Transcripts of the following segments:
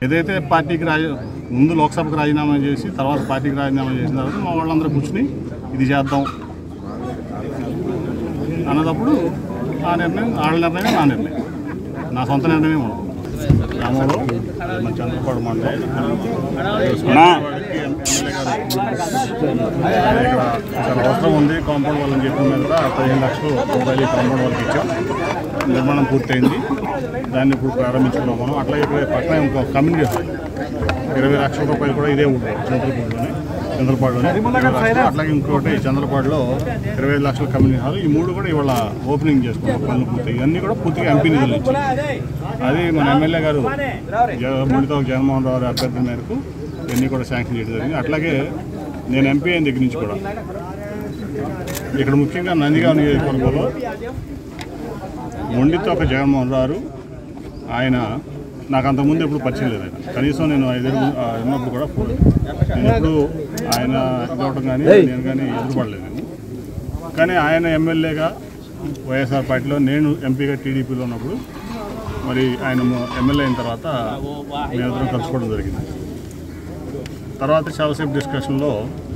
ఏదైతే పార్టీకి రాజ ముందు లోక్సభకు రాజీనామా చేసి తర్వాత పార్టీకి రాజీనామా చేసిన తర్వాత మా వాళ్ళందరూ కూర్చుని ఇది చేద్దాం అన్నదప్పుడు ఆ నిర్ణయం వాళ్ళ నిర్ణయం నా నిర్ణయం నా సొంత నిర్ణయం ఉండదు గ్రామంలో మన చంద్రపాడు మండలం ఇక్కడ చాలా అవసరం ఉంది కాంపౌండ్ వాళ్ళని చెప్పిన మీద పదిహేను లక్షలు రూపాయలు ఈ కాంపౌండ్ వాళ్ళకి ఇచ్చాం నిర్మాణం పూర్తయింది దాన్ని ఇప్పుడు ప్రారంభించుకున్నాం మనం అట్లాగే ఇక్కడ పక్కన ఇంకో కమ్యూనిటీ హాల్ ఇరవై లక్షల రూపాయలు కూడా ఇదే ఉంటుంది చంద్రపూడిలోనే చంద్రపాడులోనే ఇరవై లక్షలు. అట్లాగే ఇంకోటి చంద్రపాడులో ఇరవై ఐదు లక్షల కమ్యూనిటీ హాల్ ఈ మూడు కూడా ఇవాళ ఓపెనింగ్ చేసుకున్నాం పనులు పూర్తి ఇవన్నీ కూడా పూర్తిగా ఎంపీ నిధులు ఇచ్చాయి అది మన ఎమ్మెల్యే గారు ముడితో జగన్మోహన్ రావు గారి అభ్యర్థన మేరకు ఇవన్నీ కూడా శాంక్షన్ చేయడం జరిగింది అట్లాగే నేను ఎంపీ అయిన దగ్గర నుంచి కూడా ఇక్కడ ముఖ్యంగా నందిగాం నియోజకవర్గంలో మొండితో ఒక జగన్మోహన్ రావు ఆయన నాకు అంతకుముందు ఎప్పుడు పరిచయం లేదు ఆయన కనీసం నేను ఐదు ఉన్నప్పుడు కూడా ఫోన్ నేను ఎప్పుడు ఆయన ఇదవటం కానీ నేను కానీ ఎదురుపడలేదు నేను. కానీ ఆయన ఎమ్మెల్యేగా వైఎస్ఆర్ పార్టీలో నేను ఎంపీగా టీడీపీలో ఉన్నప్పుడు మరి ఆయన మొ- ఎమ్మెల్యే అయిన తర్వాత మేమిద్దరం కలుసుకోవడం జరిగింది తర్వాత చాలాసేపు డిస్కషన్లో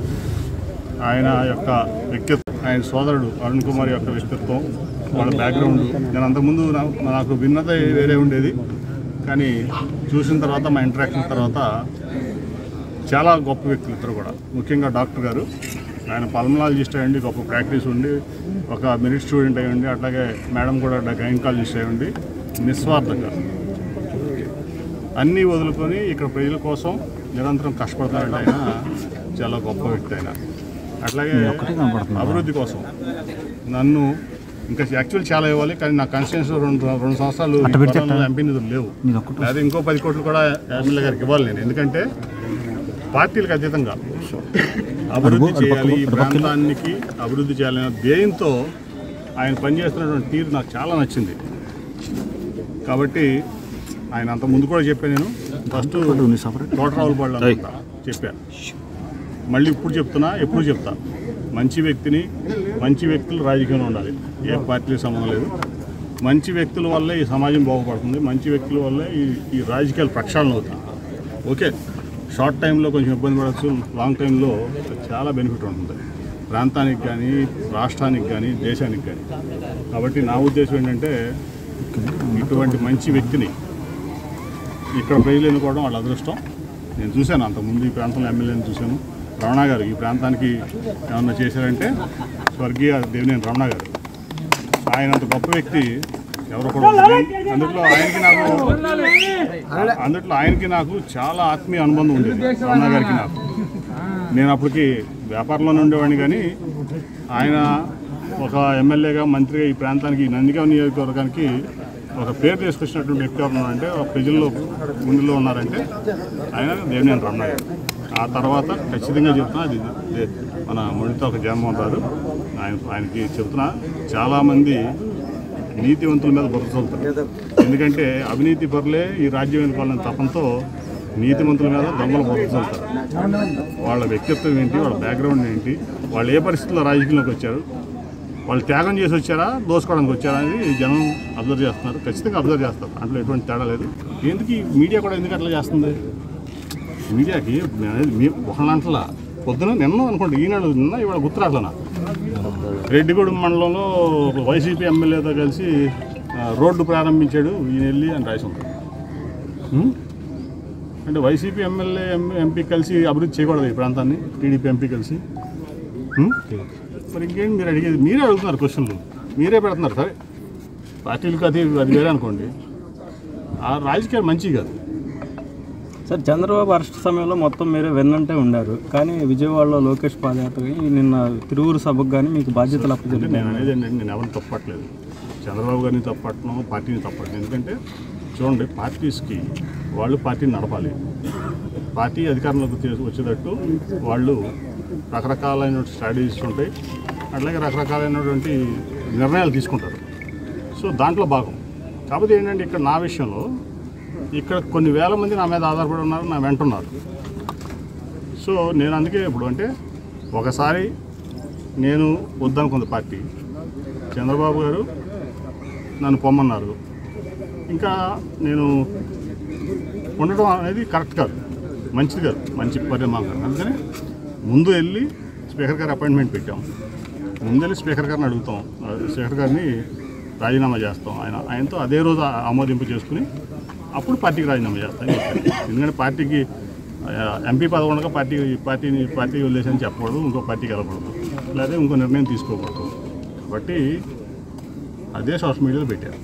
ఆయన యొక్క వ్యక్తిత్వం ఆయన సోదరుడు అరుణ్ కుమార్ యొక్క వ్యక్తిత్వం వాళ్ళ బ్యాక్గ్రౌండ్ నేను అంతకుముందు నా- నాకు భిన్నత వేరే ఉండేది కానీ చూసిన తర్వాత మా ఇంటరాక్షన్ తర్వాత చాలా గొప్ప వ్యక్తులు ఇద్దరు కూడా ముఖ్యంగా డాక్టర్ గారు ఆయన పల్మనాలజిస్ట్ అయ్యండి గొప్ప ప్రాక్టీస్ ఉండి ఒక మెరిట్ స్టూడెంట్ అయ్యండి అట్లాగే మేడం కూడా గైనకాలజిస్ట్ అయ్యండి నిస్వార్థంగా అన్నీ వదులుకొని ఇక్కడ ప్రజల కోసం నిరంతరం కష్టపడతారంటే ఆయన చాలా గొప్ప వ్యక్తి ఆయన అట్లాగే అభివృద్ధి కోసం నన్ను ఇంకా యాక్చువల్ చాలా ఇవ్వాలి కానీ నా కాన్స్టిట్యూన్స్ రెండు రెండు సంవత్సరాలు ఈ కరోనాలో ఎంపీ నిధులు లేవు లేదా ఇంకో పది కోట్లు కూడా ఎమ్మెల్యే గారికి ఇవ్వాలి నేను ఎందుకంటే పార్టీలకు అతీతంగా అభివృద్ధి చేయాలి ఈ ప్రాంతానికి అభివృద్ధి చేయాలనే ధ్యేయంతో ఆయన పనిచేస్తున్నటువంటి తీరు నాకు చాలా నచ్చింది కాబట్టి ఆయన అంత ముందు కూడా చెప్పాను నేను ఫస్ట్ తోటరావులపాళ్ళు అనుకుంటా చెప్పాను మళ్ళీ ఇప్పుడు చెప్తున్నా ఎప్పుడు చెప్తా మంచి వ్యక్తిని మంచి వ్యక్తులు రాజకీయంలో ఉండాలి ఏ పార్టీకి సంబంధం లేదు మంచి వ్యక్తుల వల్లే ఈ సమాజం బాగుపడుతుంది మంచి వ్యక్తుల వల్లే ఈ ఈ రాజకీయాలు ప్రక్షాళన అవుతాయి ఓకే షార్ట్ టైంలో కొంచెం ఇబ్బంది పడవచ్చు లాంగ్ టైంలో చాలా బెనిఫిట్ ఉంటుంది ప్రాంతానికి కానీ రాష్ట్రానికి కానీ దేశానికి కానీ కాబట్టి నా ఉద్దేశం ఏంటంటే ఇటువంటి మంచి వ్యక్తిని ఇక్కడ ప్రజలు ఎన్నుకోవడం వాళ్ళ అదృష్టం నేను చూశాను అంతకుముందు ఈ ప్రాంతంలో ఎమ్మెల్యేని చూశాను రమణ గారు ఈ ప్రాంతానికి ఏమన్నా చేశారంటే స్వర్గీయ దేవినేని రమణ గారు ఆయన అంత గొప్ప వ్యక్తి ఎవరు కూడా ఉండరు. అందుట్లో ఆయనకి నాకు అందుట్లో ఆయనకి నాకు చాలా ఆత్మీయ అనుబంధం ఉండేది రమణ గారికి నాకు నేను అప్పటికి వ్యాపారంలోనే ఉండేవాడిని కానీ ఆయన ఒక ఎమ్మెల్యేగా మంత్రిగా ఈ ప్రాంతానికి ఈ నందిగాం నియోజకవర్గానికి ఒక పేరు తీసుకొచ్చినటువంటి వ్యక్తి ఎవరు ఉన్నారంటే ఒక ప్రజల్లో గుండెలో ఉన్నారంటే ఆయన దేవినేని రమణ గారు ఆ తర్వాత ఖచ్చితంగా చెప్తున్నా అది దే- మన ముడితో ఒక జగన్మోహన్ రావు ఆయన ఆయనకి చెప్తున్నా చాలామంది నీతివంతుల మీద బుర్ర చల్లుతారు ఎందుకంటే అవినీతి పరులే ఈ రాజ్యం ఎన్నుకోవాలని తపంతో నీతిమంతుల మీద దొంగలు బుర్ర చల్లుతారు వాళ్ళ వ్యక్తిత్వం ఏంటి వాళ్ళ బ్యాక్గ్రౌండ్ ఏంటి వాళ్ళు ఏ పరిస్థితుల్లో రాజకీయంలోకి వచ్చారు వాళ్ళు త్యాగం చేసి వచ్చారా దోసుకోవడానికి వచ్చారా అనేది జనం అబ్జర్వ్ చేస్తున్నారు ఖచ్చితంగా అబ్జర్వ్ చేస్తారు అందులో ఎటువంటి తేడా లేదు ఎందుకు ఈ మీడియా కూడా ఎందుకు అట్లా చేస్తుంది మీడియాకి నేను అనేది మీ ఒకళ్ళంటలా పొద్దున నిన్న అనుకోండి ఈనాడు నిన్న ఇవాళ గుర్తురాట్ల నాకు రెడ్డిగూడెం మండలంలో వైసీపీ ఎమ్మెల్యేతో కలిసి ఆ, రోడ్డు ప్రారంభించాడు ఈయన వెళ్ళి అని రాసి ఉంది ఉం? అంటే వైసీపీ ఎమ్మెల్యే ఎం- ఎంపీ కలిసి అభివృద్ధి చేయకూడదు ఈ ప్రాంతాన్ని టీడీపీ ఎంపీ కలిసి ఉం? మరి ఇంకేంటి మీరు అడిగేది మీరే అడుగుతున్నారు క్వశ్చన్లు మీరే పెడుతున్నారు సరే పార్టీలకు అది అది వేరే అనుకోండి ఆ రాజకీయాలు మంచివి కాదు సార్ చంద్రబాబు అరెస్ట్ సమయంలో మొత్తం మీరే వెన్నంటే ఉండారు కానీ విజయవాడలో లోకేష్ పాదయాత్ర నిన్న తిరువురు సభకు కానీ మీకు బాధ్యతలు అంటే అప్పచెప్పారు నేను అనేది ఏంటంటే నేను ఎవరిని తప్పట్లేదు చంద్రబాబు గారిని తప్పట్టను పార్టీని తప్పట్లేదు ఎందుకంటే చూడండి పార్టీస్కి వాళ్ళు పార్టీని నడపాలి పార్టీ అధికారంలోకి తీ- వచ్చేటట్టు వాళ్ళు రకరకాలైన స్ట్రాటజీస్ ఉంటాయి అట్లాగే రకరకాలైనటువంటి నిర్ణయాలు తీసుకుంటారు సో దాంట్లో భాగం కాకపోతే ఏంటంటే ఇక్కడ నా విషయంలో ఇక్కడ కొన్ని వేల మంది నా మీద ఆధారపడి ఉన్నారు నా వెంట ఉన్నారు సో నేను అందుకే ఇప్పుడు అంటే ఒకసారి నేను వద్దనుకుంది పార్టీ చంద్రబాబు గారు నన్ను పొమ్మన్నారు ఇంకా నేను ఉండడం అనేది కరెక్ట్ కాదు మంచిది కాదు మంచి పరిణామం కాదు అందుకని ముందు వెళ్ళి స్పీకర్ గారి అపాయింట్మెంట్ పెట్టాం ముందు వెళ్ళి స్పీకర్ గారిని అడుగుతాం ఆ, స్పీకర్ గారిని రాజీనామా చేస్తాం ఆయన ఆయనతో అదే రోజు ఆ- ఆమోదింపు చేసుకుని అప్పుడు పార్టీకి రాజీనామా చేస్తాం ఎందుకంటే పార్టీకి ఆ, ఎంపీ పదకొండగా పార్టీ పార్టీని పార్టీ వదిలేసని చెప్పకూడదు ఇంకో పార్టీకి వెళ్ళకూడదు లేదా ఇంకో నిర్ణయం తీసుకోకూడదు కాబట్టి అదే సోషల్ మీడియాలో పెట్టారు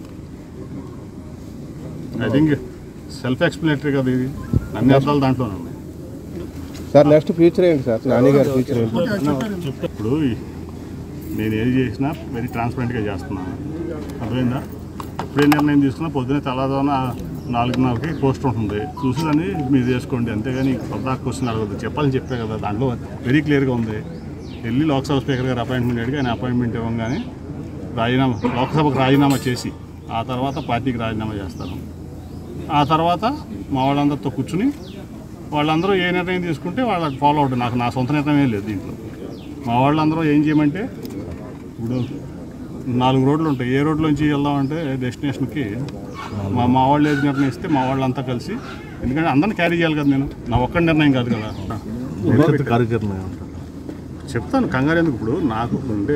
ఐ థింక్ సెల్ఫ్ ఎక్స్ప్లెనేటరీ కదా ఇది అన్ని అర్థాలు దాంట్లోనే ఉన్నాయి సార్ నెక్స్ట్ ఫ్యూచర్ ఏంటి సార్ నాని గారి ఫ్యూచర్ ఏంటి ఇప్పుడు ఈ- నేను ఏది చేసినా వెరీ ట్రాన్స్పరెంట్గా చేస్తున్నాను అర్థమైందా ఇప్పుడే నిర్ణయం తీసుకున్నా పొద్దున్నే తెల్లదోన నాలుగున్నరకి పోస్ట్ ఉంటుంది చూసి మీరు చేసుకోండి అంతేగాని కొత్త క్వశ్చన్ అడగదు చెప్పాలని చెప్పే కదా దాంట్లో వెరీ క్లియర్గా ఉంది వెళ్ళి లోక్సభ స్పీకర్ గారు అపాయింట్మెంట్ అడిగి ఆయన అపాయింట్మెంట్ ఇవ్వగానే రాజీనామా లోక్సభకు రాజీనామా చేసి ఆ తర్వాత పార్టీకి రాజీనామా చేస్తాను ఆ తర్వాత మా వాళ్ళందరితో కూర్చుని వాళ్ళందరూ ఏ నిర్ణయం తీసుకుంటే వాళ్ళకి ఫాలో అవడం నాకు నా సొంత నిర్ణయం ఏం లేదు దీంట్లో మా వాళ్ళందరూ ఏం చేయమంటే ఇప్పుడు నాలుగు రోడ్లు ఉంటాయి ఏ రోడ్లోంచి వెళ్దామంటే డెస్టినేషన్కి మా మా వాళ్ళు ఏది నిర్ణయిస్తే మా వాళ్ళంతా కలిసి ఎందుకంటే అందరిని క్యారీ చేయాలి కదా నేను నా ఒక్క నిర్ణయం కాదు కదా కార్యక్రమం చెప్తాను కంగారు ఎందుకు ఇప్పుడు నాకు అంటే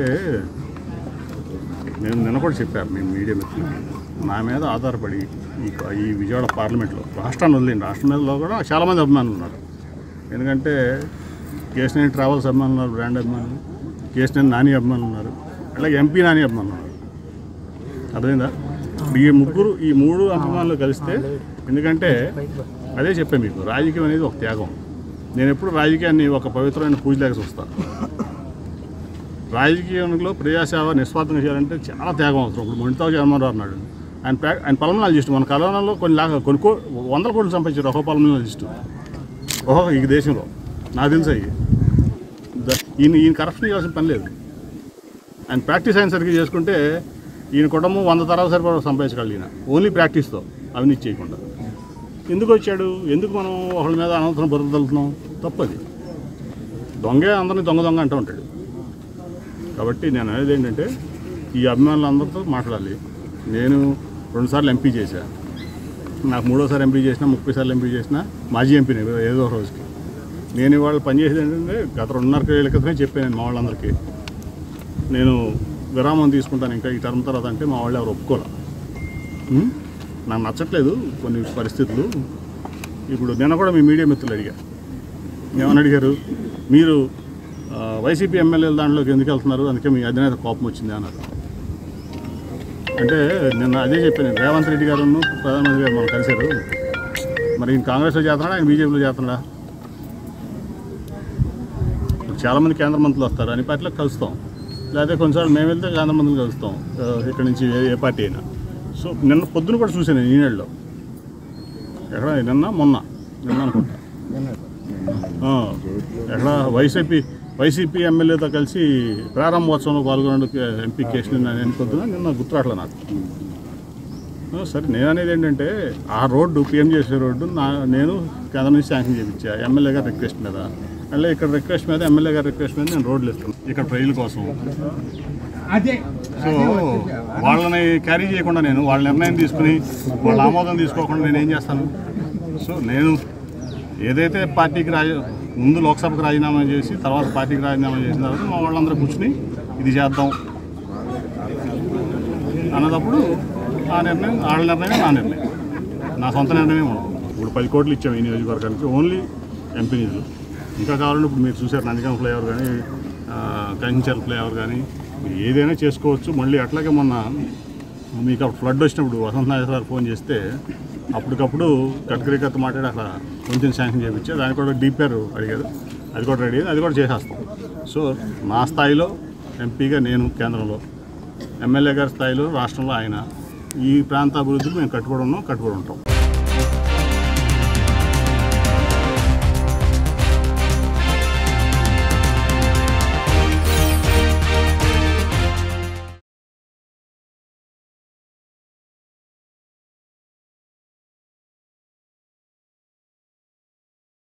నేను నిన్న కూడా చెప్పాను నేను మీడియా మిత్రులకి నా మీద ఆధారపడి ఈ ఈ విజయవాడ పార్లమెంట్లో రాష్ట్రాన్ని వదిలేండి రాష్ట్రం మీదలో కూడా చాలామంది అభిమానులు ఉన్నారు ఎందుకంటే కేసీఆర్ ట్రావెల్స్ అభిమానులు ఉన్నారు బ్రాండ్ అభిమానులు కేసీఆర్ నాని అభిమానులు ఉన్నారు అలాగే ఎంపీ నాని అభిమానులు ఉన్నారు అర్థమైందా ఇప్పుడు ఈ ముగ్గురు ఈ మూడు అభిమానులు కలిస్తే ఎందుకంటే అదే చెప్పాను మీకు రాజకీయం అనేది ఒక త్యాగం నేను ఎప్పుడు రాజకీయాన్ని ఒక పవిత్రమైన పూజలాగా చూస్తాను రాజకీయంలో ప్రజాసేవ నిస్వార్థంగా చేయాలంటే చాలా త్యాగం అవసరం ఇప్పుడు మొండితావు జగన్మోహన్ అన్నాడు ఆయన ప్రా ఆయన పల్మనాలజిస్ట్ మన కరోనాలో కొన్ని లాగా కొన్ని కో వందల కోట్లు సంపాదించారు ఒక పల్మనాలజిస్ట్ ఓహో ఈ దేశంలో నాకు తెలుసు అయ్యి ద- ఈయన ఈయన కరప్షన్ చేయాల్సిన పని లేదు ఆయన ప్రాక్టీస్ అయిన సరిగ్గా చేసుకుంటే ఈయన కుటుంబం వంద తరాల సరిపడా సంపాదించగలడు ఈయన ఓన్లీ ప్రాక్టీస్తో అవినీతి చేయకుండా ఎందుకు వచ్చాడు ఎందుకు మనం ఒకళ్ళ మీద అనంతరం బురద తలుతున్నాం తప్పది దొంగే అందరిని దొంగ దొంగ అంటూ ఉంటాడు కాబట్టి నేను అనేది ఏంటంటే ఈ అభిమానులందరితో మాట్లాడాలి నేను రెండుసార్లు ఎంపీ చేశా నాకు మూడోసారి ఎంపీ చేసినా ముప్పై సార్లు ఎంపీ చేసినా మాజీ ఎంపీని ఏదో ఒక రోజుకి నేను ఇవాళ పనిచేసేది ఏంటంటే గత రెండున్నర ఏళ్ళ క్రితమే చెప్పాను మా వాళ్ళందరికీ నేను విరామం తీసుకుంటాను ఇంకా ఈ టర్మ్ తర్వాత అంటే మా వాళ్ళు ఎవరు ఒప్పుకోలే ఉం? నాకు నచ్చట్లేదు కొన్ని పరిస్థితులు ఇప్పుడు నిన్న కూడా మీ మీడియా మిత్రులు అడిగా ఏమని అడిగారు మీరు ఆ, వైసీపీ ఎమ్మెల్యేల దాంట్లోకి ఎందుకు వెళ్తున్నారు అందుకే మీ అధినేత కోపం వచ్చింది అన్నారు అంటే నిన్న అదే చెప్పాను రేవంత్ రెడ్డి గారు ప్రధానమంత్రి గారు మనం కలిశారు మరి ఈయన కాంగ్రెస్లో చేస్తున్నాడా ఆయన బీజేపీలో చేస్తున్నాడా ఇప్పుడు చాలామంది కేంద్ర మంత్రులు వస్తారు అన్ని పార్టీలకు కలుస్తాం లేకపోతే కొన్నిసార్లు మేము వెళ్తే కేంద్ర మంత్రులు కలుస్తాం ఆ, ఇక్కడ నుంచి ఏ ఏ పార్టీ అయినా సో నిన్న పొద్దున కూడా చూశాను నేను ఈనాడులో ఎక్కడ నిన్న మొన్న నిన్న అనుకుంటా ఆ, ఎక్కడ వైసీపీ వైసీపీ ఎమ్మెల్యేతో కలిసి ప్రారంభోత్సవంలో పాల్గొనేందుకు ఎంపీ కేసు నేను అనుకుంటున్నా నిన్న గుర్తురాట్లే నాకు ఆ, సరే నేను అనేది ఏంటంటే ఆ రోడ్డు పిఎం చేసే రోడ్డు నా నేను కేంద్రం నుంచి శాంక్షన్ చేయించా ఎమ్మెల్యే గారి రిక్వెస్ట్ మీద మళ్ళీ ఇక్కడ రిక్వెస్ట్ మీద ఎమ్మెల్యే గారి రిక్వెస్ట్ మీద నేను రోడ్లు ఇస్తాను ఇక్కడ ప్రజల కోసం సో వాళ్ళని క్యారీ చేయకుండా నేను వాళ్ళ నిర్ణయం తీసుకుని వాళ్ళ ఆమోదం తీసుకోకుండా నేను ఏం చేస్తాను సో నేను ఏదైతే పార్టీకి రాజ ముందు లోక్సభకు రాజీనామా చేసి తర్వాత పార్టీకి రాజీనామా చేసిన తర్వాత మా వాళ్ళందరూ కూర్చుని ఇది చేద్దాం అన్నదప్పుడు ఆ నిర్ణయం వాళ్ళ నిర్ణయం నా నిర్ణయం నా సొంత నిర్ణయం ఉండదు ఇప్పుడు పది కోట్లు ఇచ్చాం ఈ నియోజకవర్గానికి ఓన్లీ ఎంపీ నిధులు ఇంకా కావాలంటే ఇప్పుడు మీరు చూసారు నందిగం ఫ్లైఓవర్ కానీ కంచర్ ఫ్లైఓవర్ కానీ ఏదైనా చేసుకోవచ్చు మళ్ళీ అట్లాగే మొన్న మీకు అప్పుడు ఫ్లడ్ వచ్చినప్పుడు వసంత నాయక్ గారు ఫోన్ చేస్తే అప్పటికప్పుడు గడ్కరీ గారితో మాట్లాడి అక్కడ కొంచెం శాంక్షన్ చేయించా దానికి కూడా డీపీఆర్ అడిగారు అది కూడా రెడీ అయింది అది కూడా చేసేస్తాం సో నా స్థాయిలో ఎంపీగా నేను కేంద్రంలో ఎమ్మెల్యే గారి స్థాయిలో రాష్ట్రంలో ఆయన ఈ ప్రాంత అభివృద్ధికి మేము కట్టుబడి ఉన్నాం కట్టుబడి ఉంటాం